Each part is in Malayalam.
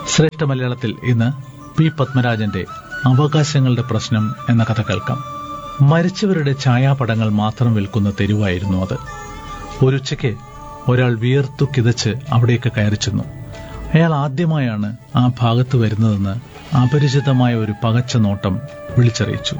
ശ്രേഷ്ഠ മലയാളത്തിൽ ഇന്ന് പി പത്മരാജന്റെ അവകാശങ്ങളുടെ പ്രശ്നം എന്ന കഥ കേൾക്കാം മരിച്ചവരുടെ ഛായാപടങ്ങൾ മാത്രം വിൽക്കുന്ന തെരുവായിരുന്നു അത് ഒരുച്ചയ്ക്ക് ഒരാൾ വിയർത്തു കിതച്ച് അവിടേക്ക് കയറി ചെന്നു അയാൾ ആദ്യമായാണ് ആ ഭാഗത്ത് വരുന്നതെന്ന് അപരിചിതമായ ഒരു പകച്ച നോട്ടം വിളിച്ചറിയിച്ചു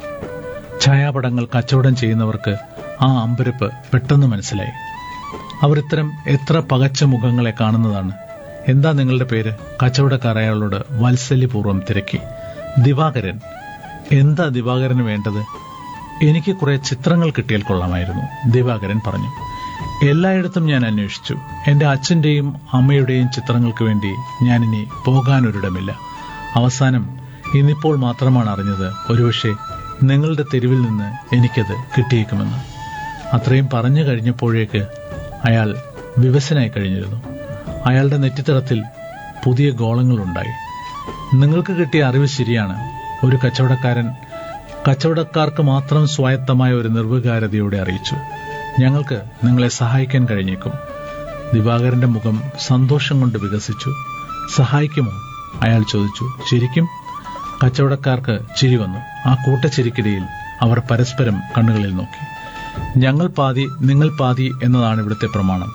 ഛായാപടങ്ങൾ കച്ചവടം ചെയ്യുന്നവർക്ക് ആ അമ്പരപ്പ് പെട്ടെന്ന് മനസ്സിലായി അവർ ഇത്തരം എത്ര പകച്ച മുഖങ്ങളെ കാണുന്നതാണ് എന്താ നിങ്ങളുടെ പേര് കച്ചവടക്കാർ അയാളോട് വാത്സല്യപൂർവ്വം തിരക്കി ദിവാകരൻ എന്താ ദിവാകരന് വേണ്ടത് എനിക്ക് കുറെ ചിത്രങ്ങൾ കിട്ടിയാൽ കൊള്ളാമായിരുന്നു ദിവാകരൻ പറഞ്ഞു എല്ലായിടത്തും ഞാൻ അന്വേഷിച്ചു എന്റെ അച്ഛന്റെയും അമ്മയുടെയും ചിത്രങ്ങൾക്ക് വേണ്ടി ഞാനിനി പോകാനൊരിടമില്ല അവസാനം ഇന്നിപ്പോൾ മാത്രമാണ് അറിഞ്ഞത് ഒരുപക്ഷെ നിങ്ങളുടെ തെരുവിൽ നിന്ന് എനിക്കത് കിട്ടിയേക്കുമെന്ന് അത്രയും പറഞ്ഞു കഴിഞ്ഞപ്പോഴേക്ക് അയാൾ വിവശനായി കഴിഞ്ഞിരുന്നു അയാളുടെ നെറ്റിത്തടത്തിൽ പുതിയ ഗോളങ്ങളുണ്ടായി നിങ്ങൾക്ക് കിട്ടിയ അറിവ് ശരിയാണ് ഒരു കച്ചവടക്കാരൻ കച്ചവടക്കാർക്ക് മാത്രം സ്വായത്തമായ ഒരു നിർവികാരതയോടെ അറിയിച്ചു ഞങ്ങൾക്ക് നിങ്ങളെ സഹായിക്കാൻ കഴിഞ്ഞേക്കും ദിവാകരന്റെ മുഖം സന്തോഷം കൊണ്ട് വികസിച്ചു സഹായിക്കുമോ അയാൾ ചോദിച്ചു ശരിക്കും കച്ചവടക്കാർക്ക് ചിരി വന്നു ആ കൂട്ടച്ചിരിക്കിടയിൽ അവർ പരസ്പരം കണ്ണുകളിൽ നോക്കി ഞങ്ങൾ പാതി നിങ്ങൾ പാതി എന്നതാണ് ഇവിടുത്തെ പ്രമാണം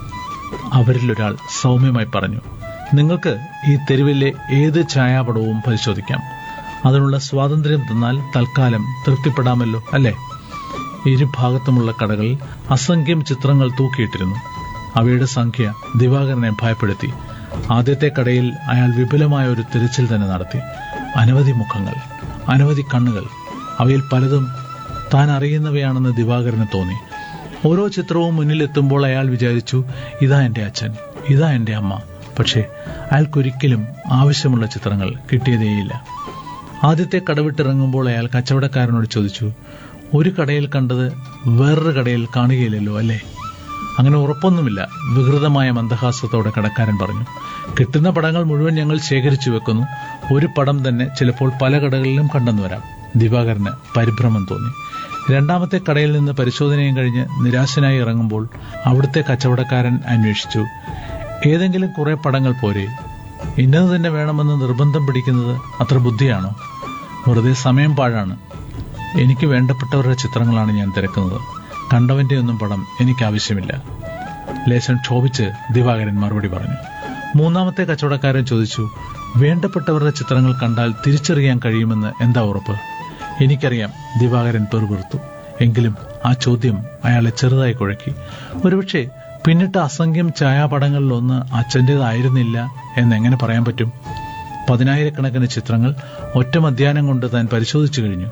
അവരിലൊരാൾ സൗമ്യമായി പറഞ്ഞു നിങ്ങൾക്ക് ഈ തെരുവിലെ ഏത് ഛായാപടവും പരിശോധിക്കാം അതിനുള്ള സ്വാതന്ത്ര്യം തന്നാൽ തൽക്കാലം തൃപ്തിപ്പെടാമല്ലോ അല്ലേ ഇരുഭാഗത്തുമുള്ള കടകളിൽ അസംഖ്യം ചിത്രങ്ങൾ തൂക്കിയിട്ടിരുന്നു അവയുടെ സംഖ്യ ദിവാകരനെ ഭയപ്പെടുത്തി ആദ്യത്തെ കടയിൽ അയാൾ വിപുലമായ ഒരു തിരച്ചിൽ തന്നെ നടത്തി അനവധി മുഖങ്ങൾ അനവധി കണ്ണുകൾ അവയിൽ പലതും താൻ അറിയുന്നവയാണെന്ന് ദിവാകരന് തോന്നി ഓരോ ചിത്രവും മുന്നിലെത്തുമ്പോൾ അയാൾ വിചാരിച്ചു ഇതാ എന്റെ അച്ഛൻ ഇതാ എന്റെ അമ്മ പക്ഷേ അയാൾക്കൊരിക്കലും ആവശ്യമുള്ള ചിത്രങ്ങൾ കിട്ടിയതേയില്ല ആദ്യത്തെ കടവിട്ടിറങ്ങുമ്പോൾ അയാൾ കച്ചവടക്കാരനോട് ചോദിച്ചു ഒരു കടയിൽ കണ്ടത് വേറൊരു കടയിൽ കാണുകയില്ലല്ലോ അല്ലേ അങ്ങനെ ഉറപ്പൊന്നുമില്ല വികൃതമായ മന്ദഹാസത്തോടെ കടക്കാരൻ പറഞ്ഞു കിട്ടുന്ന പടങ്ങൾ മുഴുവൻ ഞങ്ങൾ ശേഖരിച്ചു വെക്കുന്നു ഒരു പടം തന്നെ ചിലപ്പോൾ പല കടകളിലും കണ്ടെന്നു വരാം ദിവാകരന് പരിഭ്രമം തോന്നി രണ്ടാമത്തെ കടയിൽ നിന്ന് പരിശോധനയും കഴിഞ്ഞ് നിരാശനായി ഇറങ്ങുമ്പോൾ അവിടുത്തെ കച്ചവടക്കാരൻ അന്വേഷിച്ചു ഏതെങ്കിലും കുറെ പടങ്ങൾ പോരെ ഇന്നത് തന്നെ വേണമെന്ന് നിർബന്ധം പിടിക്കുന്നത് അത്ര ബുദ്ധിയാണോ വെറുതെ സമയം പാഴാണ് എനിക്ക് വേണ്ടപ്പെട്ടവരുടെ ചിത്രങ്ങളാണ് ഞാൻ തിരക്കുന്നത് കണ്ടവന്റെ ഒന്നും പടം എനിക്ക് ആവശ്യമില്ല ലേശം ക്ഷോഭിച്ച് ദിവാകരൻ മറുപടി പറഞ്ഞു മൂന്നാമത്തെ കച്ചവടക്കാരൻ ചോദിച്ചു വേണ്ടപ്പെട്ടവരുടെ ചിത്രങ്ങൾ കണ്ടാൽ തിരിച്ചറിയാൻ കഴിയുമെന്ന് എന്താ ഉറപ്പ് എനിക്കറിയാം ദിവാകരൻ പെറുപിറുത്തു എങ്കിലും ആ ചോദ്യം അയാളെ ചെറുതായി കുഴക്കി ഒരുപക്ഷെ പിന്നിട്ട അസംഖ്യം ഛായാപടങ്ങളിലൊന്ന് അച്ഛൻ്റെതായിരുന്നില്ല എന്നെങ്ങനെ പറയാൻ പറ്റും പതിനായിരക്കണക്കിന് ചിത്രങ്ങൾ ഒറ്റ മധ്യാനം കൊണ്ട് താൻ പരിശോധിച്ചു കഴിഞ്ഞു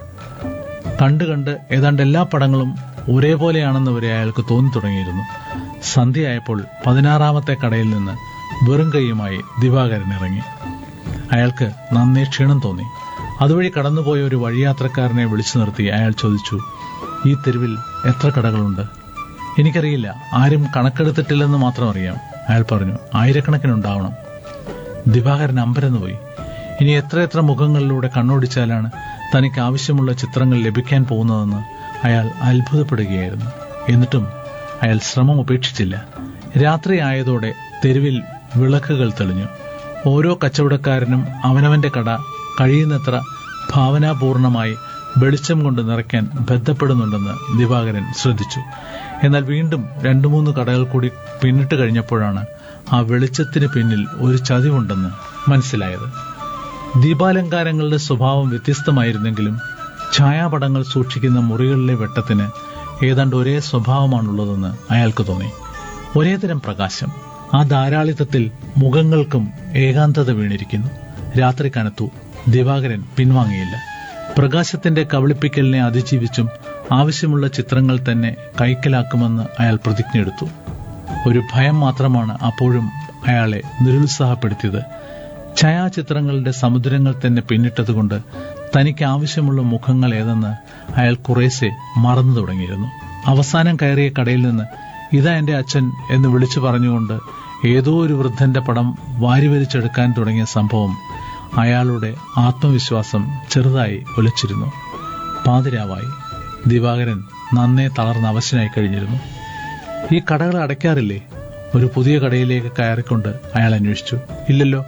കണ്ടു കണ്ട് ഏതാണ്ട് എല്ലാ പടങ്ങളും ഒരേപോലെയാണെന്ന് വരെ അയാൾക്ക് തോന്നി തുടങ്ങിയിരുന്നു സന്ധ്യയായപ്പോൾ പതിനാറാമത്തെ കടയിൽ നിന്ന് വെറും കൈയുമായി ദിവാകരൻ ഇറങ്ങി അയാൾക്ക് നന്നേ ക്ഷീണം തോന്നി അതുവഴി കടന്നുപോയ ഒരു വഴിയാത്രക്കാരനെ വിളിച്ചു നിർത്തി അയാൾ ചോദിച്ചു ഈ തെരുവിൽ എത്ര കടകളുണ്ട് എനിക്കറിയില്ല ആരും കണക്കെടുത്തിട്ടില്ലെന്ന് മാത്രം അറിയാം അയാൾ പറഞ്ഞു ആയിരക്കണക്കിനുണ്ടാവണം ദിവാകരൻ അമ്പരന്ന് പോയി ഇനി എത്രയെത്ര മുഖങ്ങളിലൂടെ കണ്ണോടിച്ചാലാണ് തനിക്ക് ആവശ്യമുള്ള ചിത്രങ്ങൾ ലഭിക്കാൻ പോകുന്നതെന്ന് അയാൾ അത്ഭുതപ്പെടുകയായിരുന്നു എന്നിട്ടും അയാൾ ശ്രമം ഉപേക്ഷിച്ചില്ല രാത്രി ആയതോടെ തെരുവിൽ വിളക്കുകൾ തെളിഞ്ഞു ഓരോ കച്ചവടക്കാരനും അവനവന്റെ കട കഴിയുന്നത്ര ഭാവനാപൂർണമായി വെളിച്ചം കൊണ്ട് നിറയ്ക്കാൻ ബന്ധപ്പെടുന്നുണ്ടെന്ന് ദിവാകരൻ ശ്രദ്ധിച്ചു എന്നാൽ വീണ്ടും രണ്ടു മൂന്ന് കടകൾ കൂടി പിന്നിട്ട് കഴിഞ്ഞപ്പോഴാണ് ആ വെളിച്ചത്തിന് പിന്നിൽ ഒരു ചതിവുണ്ടെന്ന് മനസ്സിലായത് ദീപാലങ്കാരങ്ങളുടെ സ്വഭാവം വ്യത്യസ്തമായിരുന്നെങ്കിലും ഛായാപടങ്ങൾ സൂക്ഷിക്കുന്ന മുറികളിലെ വെട്ടത്തിന് ഏതാണ്ട് ഒരേ സ്വഭാവമാണുള്ളതെന്ന് അയാൾക്ക് തോന്നി ഒരേ തരം പ്രകാശം ആ ധാരാളിത്തത്തിൽ മുഖങ്ങൾക്കും ഏകാന്തത വീണിരിക്കുന്നു രാത്രി കനത്തു ദിവാകരൻ പിൻവാങ്ങിയില്ല പ്രകാശത്തിന്റെ കബളിപ്പിക്കലിനെ അതിജീവിച്ചും ആവശ്യമുള്ള ചിത്രങ്ങൾ തന്നെ കൈക്കലാക്കുമെന്ന് അയാൾ പ്രതിജ്ഞയെടുത്തു ഒരു ഭയം മാത്രമാണ് അപ്പോഴും അയാളെ നിരുത്സാഹപ്പെടുത്തിയത് ഛായാചിത്രങ്ങളുടെ സമുദ്രങ്ങൾ തന്നെ പിന്നിട്ടതുകൊണ്ട് തനിക്ക് ആവശ്യമുള്ള മുഖങ്ങൾ ഏതെന്ന് അയാൾ കുറേശ്ശെ മറന്നു തുടങ്ങിയിരുന്നു അവസാനം കയറിയ കടയിൽ നിന്ന് ഇതാ എന്റെ അച്ഛൻ എന്ന് വിളിച്ചു പറഞ്ഞുകൊണ്ട് ഏതോ ഒരു വൃദ്ധന്റെ പടം വാരിവലിച്ചെടുക്കാൻ തുടങ്ങിയ സംഭവം അയാളുടെ ആത്മവിശ്വാസം ചെറുതായി ഒലിച്ചിരുന്നു പാതിരാവായി ദിവാകരൻ നന്നേ തളർന്ന് അവശനായി കഴിഞ്ഞിരുന്നു ഈ കടകൾ അടയ്ക്കാറില്ലേ ഒരു പുതിയ കടയിലേക്ക് കയറിക്കൊണ്ട് അയാൾ അന്വേഷിച്ചു ഇല്ലല്ലോ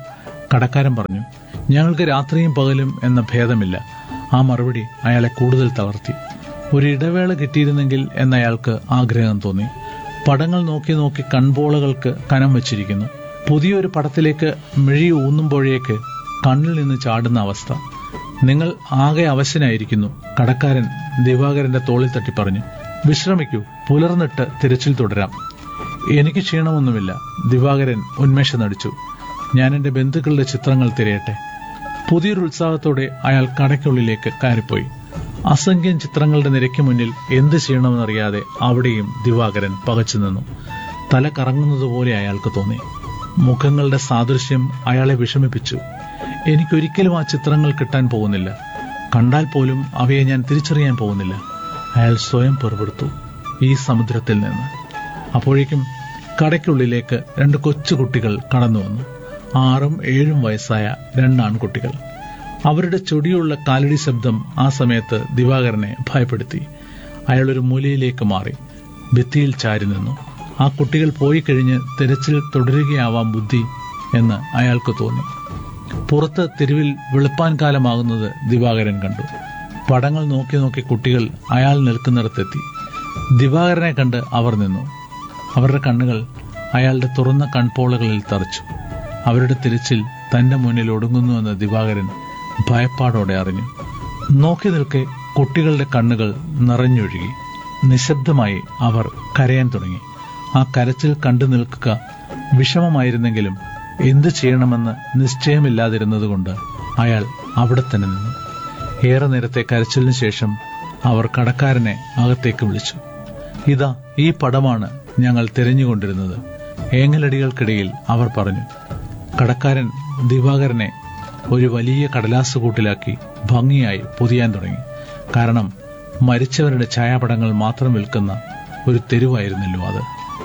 കടക്കാരൻ പറഞ്ഞു ഞങ്ങൾക്ക് രാത്രിയും പകലും എന്ന ഭേദമില്ല ആ മറുപടി അയാളെ കൂടുതൽ തളർത്തി ഒരു ഇടവേള കിട്ടിയിരുന്നെങ്കിൽ എന്നയാൾക്ക് ആഗ്രഹം തോന്നി പടങ്ങൾ നോക്കി നോക്കി കൺപോളകൾക്ക് കനം വച്ചിരിക്കുന്നു പുതിയൊരു പടത്തിലേക്ക് മിഴി ഊന്നുമ്പോഴേക്ക് കണ്ണിൽ നിന്ന് ചാടുന്ന അവസ്ഥ നിങ്ങൾ ആകെ അവശനായിരിക്കുന്നു കടക്കാരൻ ദിവാകരന്റെ തോളിൽ തട്ടി പറഞ്ഞു വിശ്രമിക്കൂ പുലർന്നിട്ട് തിരച്ചിൽ തുടരാം എനിക്ക് ക്ഷീണമൊന്നുമില്ല ദിവാകരൻ ഉന്മേഷം നടിച്ചു ഞാൻ എന്റെ ബന്ധുക്കളുടെ ചിത്രങ്ങൾ തിരയട്ടെ പുതിയൊരു ഉത്സാഹത്തോടെ അയാൾ കടയ്ക്കുള്ളിലേക്ക് കയറിപ്പോയി അസംഖ്യം ചിത്രങ്ങളുടെ നിരയ്ക്ക് മുന്നിൽ എന്ത് ചെയ്യണമെന്നറിയാതെ അവിടെയും ദിവാകരൻ പകച്ചു നിന്നു തല കറങ്ങുന്നതുപോലെ അയാൾക്ക് തോന്നി മുഖങ്ങളുടെ സാദൃശ്യം അയാളെ വിഷമിപ്പിച്ചു എനിക്കൊരിക്കലും ആ ചിത്രങ്ങൾ കിട്ടാൻ പോകുന്നില്ല കണ്ടാൽ പോലും അവയെ ഞാൻ തിരിച്ചറിയാൻ പോകുന്നില്ല അയാൾ സ്വയം പെറുപെടുത്തു ഈ സമുദ്രത്തിൽ നിന്ന് അപ്പോഴേക്കും കടയ്ക്കുള്ളിലേക്ക് രണ്ട് കൊച്ചുകുട്ടികൾ കടന്നു വന്നു ആറും ഏഴും വയസ്സായ രണ്ട് ആൺകുട്ടികൾ അവരുടെ ചൊടിയുള്ള കാലടി ശബ്ദം ആ സമയത്ത് ദിവാകരനെ ഭയപ്പെടുത്തി അയാൾ ഒരു മൂലയിലേക്ക് മാറി ഭിത്തിയിൽ ചാരി നിന്നു ആ കുട്ടികൾ പോയി കഴിഞ്ഞ് തിരച്ചിൽ തുടരുകയാവാം ബുദ്ധി എന്ന് അയാൾക്ക് തോന്നി പുറത്ത് തെരുവിൽ വെളുപ്പാൻ കാലമാകുന്നത് ദിവാകരൻ കണ്ടു പടങ്ങൾ നോക്കി നോക്കി കുട്ടികൾ അയാൾ നിൽക്കുന്നിടത്തെത്തി ദിവാകരനെ കണ്ട് അവർ നിന്നു അവരുടെ കണ്ണുകൾ അയാളുടെ തുറന്ന കൺപോളകളിൽ തറച്ചു അവരുടെ തിരച്ചിൽ തന്റെ മുന്നിൽ ഒടുങ്ങുന്നുവെന്ന് ദിവാകരൻ ഭയപ്പാടോടെ അറിഞ്ഞു നോക്കി നിൽക്കെ കുട്ടികളുടെ കണ്ണുകൾ നിറഞ്ഞൊഴുകി നിശബ്ദമായി അവർ കരയാൻ തുടങ്ങി ആ കരച്ചിൽ കണ്ടു നിൽക്കുക വിഷമമായിരുന്നെങ്കിലും എന്തു ചെയ്യണമെന്ന് നിശ്ചയമില്ലാതിരുന്നതുകൊണ്ട് അയാൾ അവിടെ തന്നെ നിന്നു ഏറെ നേരത്തെ കരച്ചിലിന് ശേഷം അവർ കടക്കാരനെ അകത്തേക്ക് വിളിച്ചു ഇതാ ഈ പടമാണ് ഞങ്ങൾ തിരഞ്ഞുകൊണ്ടിരുന്നത് ഏങ്ങലടികൾക്കിടയിൽ അവർ പറഞ്ഞു കടക്കാരൻ ദിവാകരനെ ഒരു വലിയ കടലാസ് കൂട്ടിലാക്കി ഭംഗിയായി പൊതിയാൻ തുടങ്ങി കാരണം മരിച്ചവരുടെ ഛായാപടങ്ങൾ മാത്രം വിൽക്കുന്ന ഒരു തെരുവായിരുന്നല്ലോ അത്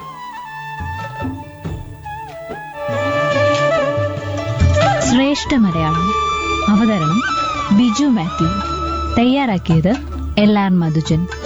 ശ്രേഷ്ഠ മലയാളം അവതരണം ബിജു മാത്യു തയ്യാറാക്കിയത് എൽ ആർ മധുജൻ